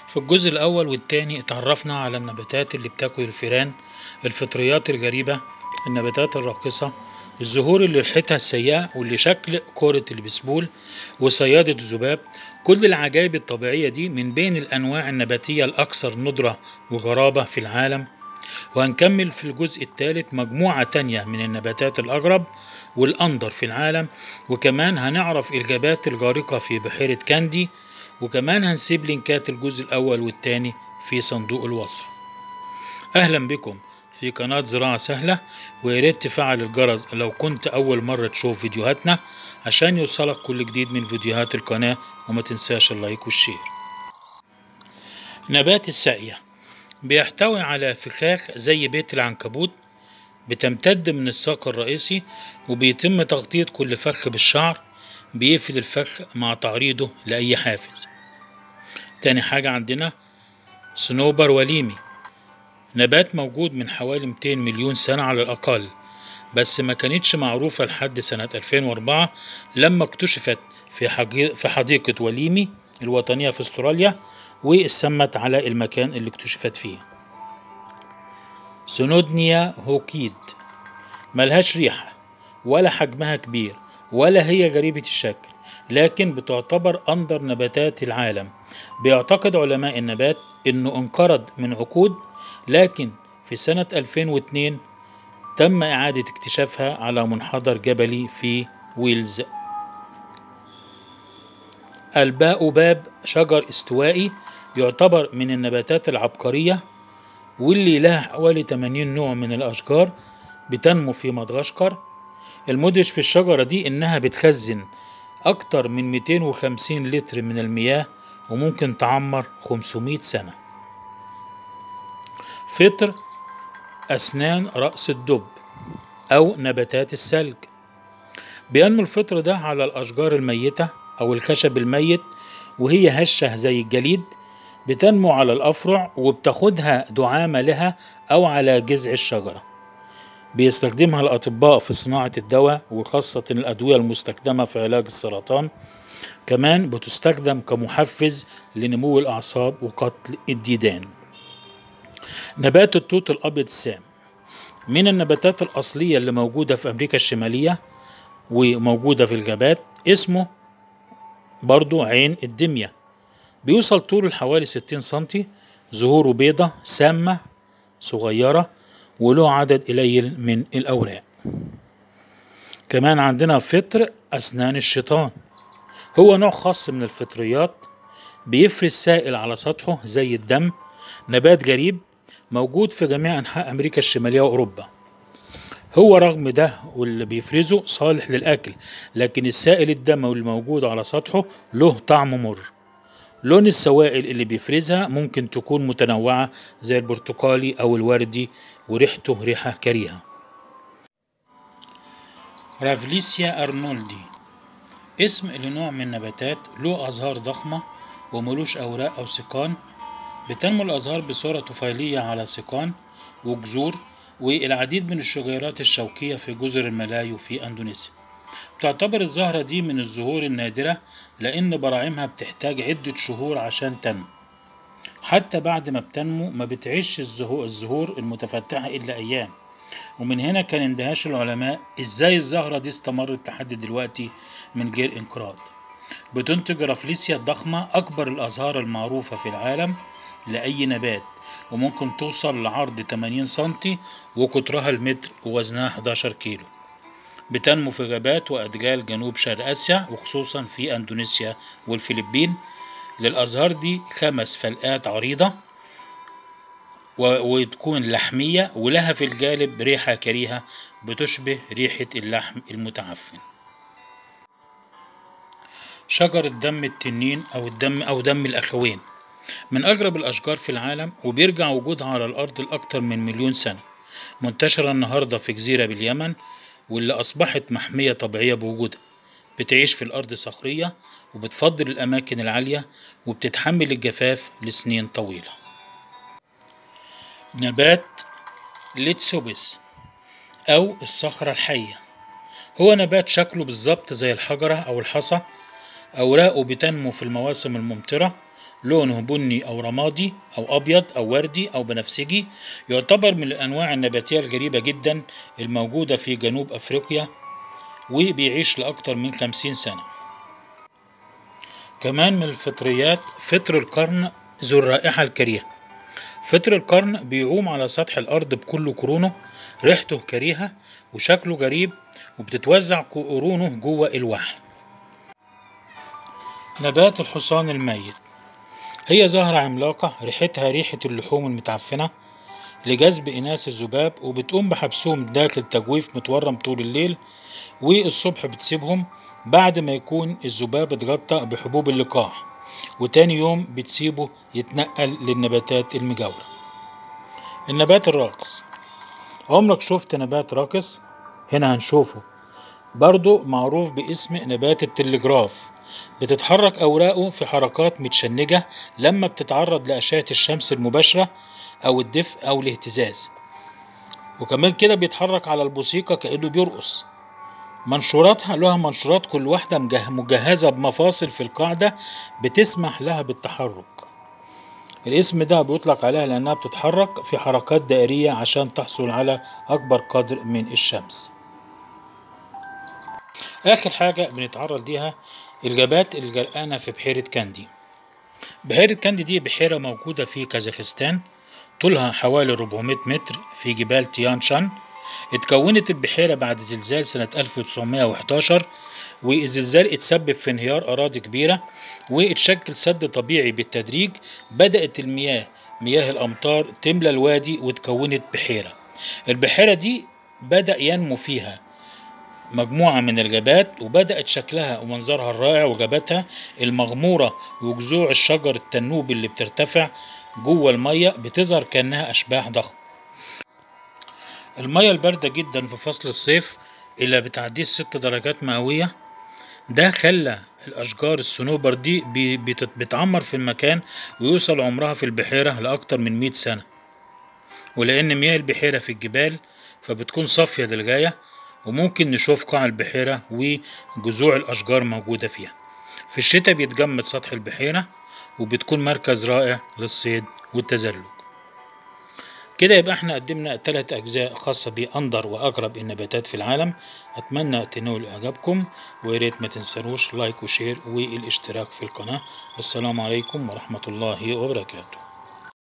في الجزء الأول والتاني اتعرفنا على النباتات اللي بتاكل الفيران الفطريات الغريبة النباتات الراقصة الزهور اللي ريحتها السيئة واللي شكل كرة البسبول وصيادة الذباب كل العجائب الطبيعية دي من بين الأنواع النباتية الأكثر ندرة وغرابة في العالم وهنكمل في الجزء الثالث مجموعة تانية من النباتات الأغرب والأندر في العالم وكمان هنعرف الإجابات الغارقة في بحيرة كاندي وكمان هنسيب لينكات الجزء الأول والتاني في صندوق الوصف أهلا بكم في قناة زراعة سهلة وياريت تفعل الجرس لو كنت أول مرة تشوف فيديوهاتنا عشان يوصلك كل جديد من فيديوهات القناة وما تنساش اللايك والشير نبات الساقية بيحتوي على فخاخ زي بيت العنكبوت بتمتد من الساق الرئيسي وبيتم تغطية كل فخ بالشعر بيقفل الفخ مع تعريضه لأي حافز تاني حاجة عندنا صنوبر وليمي نبات موجود من حوالي 200 مليون سنة على الأقل بس ما كانتش معروفة لحد سنة 2004 لما اكتشفت في, حقي... في حديقة وليمي الوطنية في استراليا واتسمت على المكان اللي اكتشفت فيه سونودنيا هوكيد ملهاش ريحة ولا حجمها كبير ولا هي غريبة الشكل لكن بتعتبر أندر نباتات العالم بيعتقد علماء النبات أنه انقرض من عقود لكن في سنة 2002 تم إعادة اكتشافها على منحدر جبلي في ويلز الباوباب شجر استوائي يعتبر من النباتات العبقرية واللي لها حوالي 80 نوع من الأشجار بتنمو في مدغشقر المدهش في الشجرة دي إنها بتخزن أكتر من 250 لتر من المياه وممكن تعمر 500 سنة فطر أسنان رأس الدب أو نباتات السلج بينمو الفطر ده على الأشجار الميتة أو الخشب الميت وهي هشة زي الجليد بتنمو على الأفرع وبتاخدها دعامة لها أو على جذع الشجرة بيستخدمها الأطباء في صناعة الدواء وخاصة الأدوية المستخدمة في علاج السرطان كمان بتستخدم كمحفز لنمو الأعصاب وقتل الديدان نبات التوت الأبيض السام من النباتات الأصلية اللي موجودة في أمريكا الشمالية وموجودة في الغابات اسمه برضو عين الدمية بيوصل طوله حوالي 60 سنتي زهوره بيضة سامة صغيرة وله عدد قليل من الأوراق كمان عندنا فطر أسنان الشيطان هو نوع خاص من الفطريات بيفرز سائل على سطحه زي الدم نبات غريب موجود في جميع أنحاء أمريكا الشمالية وأوروبا هو رغم ده واللي بيفرزه صالح للأكل لكن السائل الدموي الموجود على سطحه له طعم مر لون السوائل اللي بيفرزها ممكن تكون متنوعة زي البرتقالي أو الوردي وريحته ريحة كريهة رافليسيا أرنولدي اسم لنوع من النباتات له أزهار ضخمة وملوش أوراق أو سيقان بتنمو الأزهار بصورة طفيلية على سيقان وجذور والعديد من الشجيرات الشوكية في جزر الملايو في أندونيسيا تعتبر الزهرة دي من الزهور النادرة لأن براعمها بتحتاج عدة شهور عشان تنمو حتى بعد ما بتنمو ما بتعيش الزهور المتفتحة إلا أيام ومن هنا كان اندهاش العلماء إزاي الزهرة دي استمرت لحد دلوقتي من غير انقراض بتنتج رافليسيا الضخمة أكبر الأزهار المعروفة في العالم لأي نبات وممكن توصل لعرض 80 سنتي وقطرها المتر ووزنها 11 كيلو بتنمو في غابات وأدجال جنوب شرق آسيا وخصوصا في أندونيسيا والفلبين للأزهار دي خمس فلقات عريضة وتكون لحمية ولها في الجالب ريحة كريهة بتشبه ريحة اللحم المتعفن شجر الدم التنين أو الدم أو دم الأخوين من أغرب الأشجار في العالم وبيرجع وجودها على الأرض لأكثر من مليون سنة منتشرة النهاردة في جزيرة باليمن واللي أصبحت محمية طبيعية بوجودها بتعيش في الأرض صخرية وبتفضل الأماكن العالية وبتتحمل الجفاف لسنين طويلة نبات ليتسوبس أو الصخرة الحية هو نبات شكله بالظبط زي الحجرة أو الحصى أوراقه بتنمو في المواسم الممطرة لونه بني أو رمادي أو أبيض أو وردي أو بنفسجي يعتبر من الأنواع النباتية الغريبة جدا الموجودة في جنوب أفريقيا وبيعيش لأكثر من 50 سنة كمان من الفطريات فطر القرن ذو الرائحة الكريهة فطر القرن بيعوم على سطح الأرض بكل قرونه ريحته كريهة وشكله غريب وبتتوزع قرونه جوه الوحل نبات الحصان الميت هي زهرة عملاقة ريحتها ريحة اللحوم المتعفنة لجذب إناث الذباب وبتقوم بحبسهم داخل تجويف متورم طول الليل والصبح بتسيبهم بعد ما يكون الذباب اتغطى بحبوب اللقاح وتاني يوم بتسيبه يتنقل للنباتات المجاورة النبات الراقص عمرك شفت نبات راقص هنا هنشوفه برضو معروف باسم نبات التلجراف بتتحرك أوراقه في حركات متشنجة لما بتتعرض لأشعة الشمس المباشرة أو الدفء أو الاهتزاز وكمان كده بيتحرك على البوسيقة كأنه بيرقص منشوراتها لها منشورات كل واحدة مجهزة بمفاصل في القاعدة بتسمح لها بالتحرك الاسم ده بيطلق عليها لأنها بتتحرك في حركات دائرية عشان تحصل على أكبر قدر من الشمس آخر حاجة بنتعرض ليها الجبات الجرقانة في بحيرة كاندي بحيرة كاندي دي بحيرة موجودة في كازاخستان طولها حوالي 400 متر في جبال تيان شان اتكونت البحيرة بعد زلزال سنة 1911 والزلزال اتسبب في انهيار أراضي كبيرة واتشكل سد طبيعي بالتدريج بدأت المياه مياه الأمطار تملى الوادي وتكونت بحيرة البحيرة دي بدأ ينمو فيها مجموعة من الجبات وبدأت شكلها ومنظرها الرائع وجباتها المغمورة وجذوع الشجر التنوبي اللي بترتفع جوه المية بتظهر كأنها أشباح ضخمة المية الباردة جدا في فصل الصيف إلى بتعديه ست درجات مئوية ده خلى الأشجار الصنوبر دي بتعمر في المكان ويوصل عمرها في البحيرة لأكتر من مئة سنة ولأن مياه البحيرة في الجبال فبتكون صافية للغاية وممكن نشوف قاع البحيرة وجذوع الأشجار موجودة فيها في الشتاء بيتجمد سطح البحيرة وبتكون مركز رائع للصيد والتزلج كده يبقى احنا قدمنا ثلاث أجزاء خاصة بأندر وأغرب النباتات في العالم أتمنى تنول إعجابكم وياريت ما تنسروش لايك وشير والاشتراك في القناة والسلام عليكم ورحمة الله وبركاته